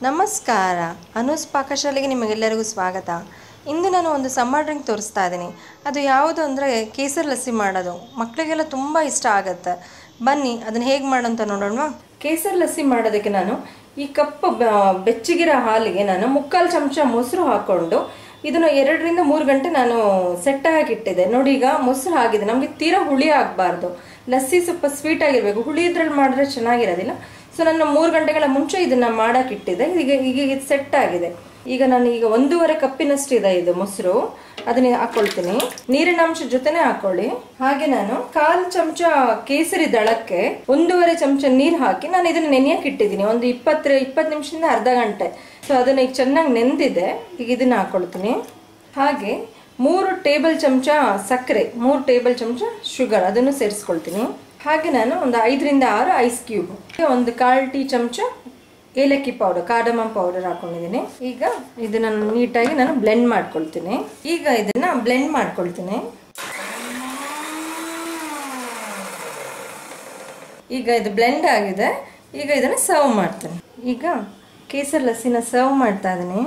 ನಮಸ್ಕಾರ ಅನೂಸ್ ಪಾಕಶಾಲೆಗೆ ನಿಮಗೆಲ್ಲರಿಗೂ ಸ್ವಾಗತ ಇಂದು ನಾನು ಒಂದು ಸಮ್ಮರ್ ಡ್ರಿಂಕ್ ತೋರಿಸ್ತಾ ಇದ್ದೀನಿ ಅದು ಯಾವುದು ಅಂದರೆ ಕೇಸರಿ ಲಸ್ಸಿ ಮಾಡೋದು ಮಕ್ಕಳಿಗೆಲ್ಲ ತುಂಬ ಇಷ್ಟ ಆಗುತ್ತೆ ಬನ್ನಿ ಅದನ್ನು ಹೇಗೆ ಮಾಡೋಂತ ನೋಡೋಣವಾ ಕೇಸರಿ ಲಸ್ಸಿ ಮಾಡೋದಕ್ಕೆ ನಾನು ಈ ಕಪ್ ಬ- ಬೆಚ್ಚಗಿರೋ ಹಾಲಿಗೆ ನಾನು ಮುಕ್ಕಾಲು ಚಮಚ ಮೊಸರು ಹಾಕ್ಕೊಂಡು ಇದನ್ನು ಎರಡರಿಂದ ಮೂರು ಗಂಟೆ ನಾನು ಸೆಟ್ ಹಾಕಿಟ್ಟಿದ್ದೆ ನೋಡಿ ಈಗ ಮೊಸರು ಆಗಿದೆ ನಮಗೆ ತೀರಾ ಹುಳಿ ಆಗಬಾರ್ದು ಲಸ್ಸಿ ಸ್ವಲ್ಪ ಸ್ವೀಟ್ ಆಗಿರಬೇಕು ಹುಳಿ ಇದ್ರಲ್ಲಿ ಮಾಡಿದ್ರೆ ಚೆನ್ನಾಗಿರೋದಿಲ್ಲ ಸೊ ನಾನು ಮೂರು ಗಂಟೆಗಳ ಮುಂಚೆ ಇದನ್ನ ಮಾಡಕ್ ಇಟ್ಟಿದ್ದೆ ಈಗ ಈಗ ಇದು ಸೆಟ್ ಆಗಿದೆ ಈಗ ನಾನು ಈಗ ಒಂದೂವರೆ ಕಪ್ಪಿನಷ್ಟು ಇದೆ ಇದು ಮೊಸರು ಅದನ್ನ ಹಾಕೊಳ್ತೀನಿ ನೀರಿನ ಅಂಶ ಜೊತೆನೆ ಹಾಕೊಳ್ಳಿ ಹಾಗೆ ನಾನು ಕಾಲ್ ಚಮಚ ಕೇಸರಿ ದಳಕ್ಕೆ ಒಂದೂವರೆ ಚಮಚ ನೀರು ಹಾಕಿ ನಾನು ಇದನ್ನ ನೆನೆಯಕ್ಕೆ ಇಟ್ಟಿದ್ದೀನಿ ಒಂದು ಇಪ್ಪತ್ತು ಇಪ್ಪತ್ತು ನಿಮಿಷದಿಂದ ಅರ್ಧ ಗಂಟೆ ಸೊ ಅದನ್ನ ಈಗ ಚೆನ್ನಾಗಿ ನೆಂದಿದೆ ಈಗ ಇದನ್ನ ಹಾಕೊಳ್ತೀನಿ ಹಾಗೆ ಮೂರು ಟೇಬಲ್ ಚಮಚ ಸಕ್ಕರೆ ಮೂರು ಟೇಬಲ್ ಚಮಚ ಶುಗರ್ ಅದನ್ನು ಸೇರಿಸ್ಕೊಳ್ತೀನಿ ಹಾಗೆ ನಾನು ಒಂದು ಐದರಿಂದ ಆರು ಐಸ್ ಕ್ಯೂಬ್ ಒಂದು ಕಾಲು ಟೀ ಚಮಚ ಏಲಕ್ಕಿ ಪೌಡರ್ ಕಾರ್ಡಮಮ್ ಪೌಡರ್ ಹಾಕೊಂಡಿದ್ದೀನಿ ಈಗ ಇದನ್ನ ನೀಟಾಗಿ ನಾನು ಬ್ಲೆಂಡ್ ಮಾಡ್ಕೊಳ್ತೀನಿ ಈಗ ಇದನ್ನ ಬ್ಲೆಂಡ್ ಮಾಡ್ಕೊಳ್ತೀನಿ ಈಗ ಇದು ಬ್ಲೆಂಡ್ ಆಗಿದೆ ಈಗ ಇದನ್ನು ಸರ್ವ್ ಮಾಡ್ತೀನಿ ಈಗ ಕೇಸರ್ ಲಸ್ಸಿನ ಸರ್ವ್ ಮಾಡ್ತಾ ಇದ್ದೀನಿ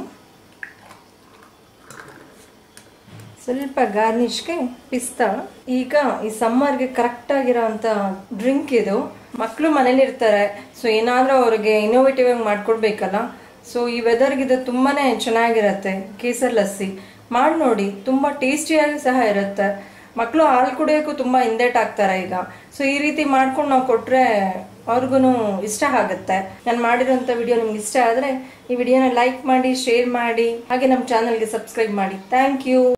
ಸ್ವಲ್ಪ ಗಾರ್ನಿಷ್ಗೆ ಪಿಸ್ತಾ ಈಗ ಈ ಸಮ್ಮರ್ಗೆ ಕರೆಕ್ಟ್ ಆಗಿರೋಂಥ ಡ್ರಿಂಕ್ ಇದು ಮಕ್ಕಳು ಮನೇಲಿ ಇರ್ತಾರೆ ಸೊ ಏನಾದರೂ ಅವ್ರಿಗೆ ಇನೋವೇಟಿವ್ ಆಗಿ ಮಾಡ್ಕೊಡ್ಬೇಕಲ್ಲ ಸೊ ಈ ವೆದರ್ಗೆ ಇದು ತುಂಬಾನೇ ಚೆನ್ನಾಗಿರತ್ತೆ ಕೇಸರ್ ಲಸ್ಸಿ ಮಾಡಿ ನೋಡಿ ತುಂಬ ಟೇಸ್ಟಿಯಾಗಿ ಸಹ ಇರುತ್ತೆ ಮಕ್ಕಳು ಹಾಲು ಕುಡಿಯೋಕ್ಕೂ ತುಂಬ ಹಿಂದೇಟ್ ಆಗ್ತಾರೆ ಈಗ ಸೊ ಈ ರೀತಿ ಮಾಡ್ಕೊಂಡು ನಾವು ಕೊಟ್ಟರೆ ಅವ್ರಿಗೂ ಇಷ್ಟ ಆಗುತ್ತೆ ನಾನು ಮಾಡಿರೋಂಥ ವಿಡಿಯೋ ನಿಮ್ಗೆ ಇಷ್ಟ ಆದರೆ ಈ ವಿಡಿಯೋನ ಲೈಕ್ ಮಾಡಿ ಶೇರ್ ಮಾಡಿ ಹಾಗೆ ನಮ್ಮ ಚಾನಲ್ಗೆ ಸಬ್ಸ್ಕ್ರೈಬ್ ಮಾಡಿ ಥ್ಯಾಂಕ್ ಯು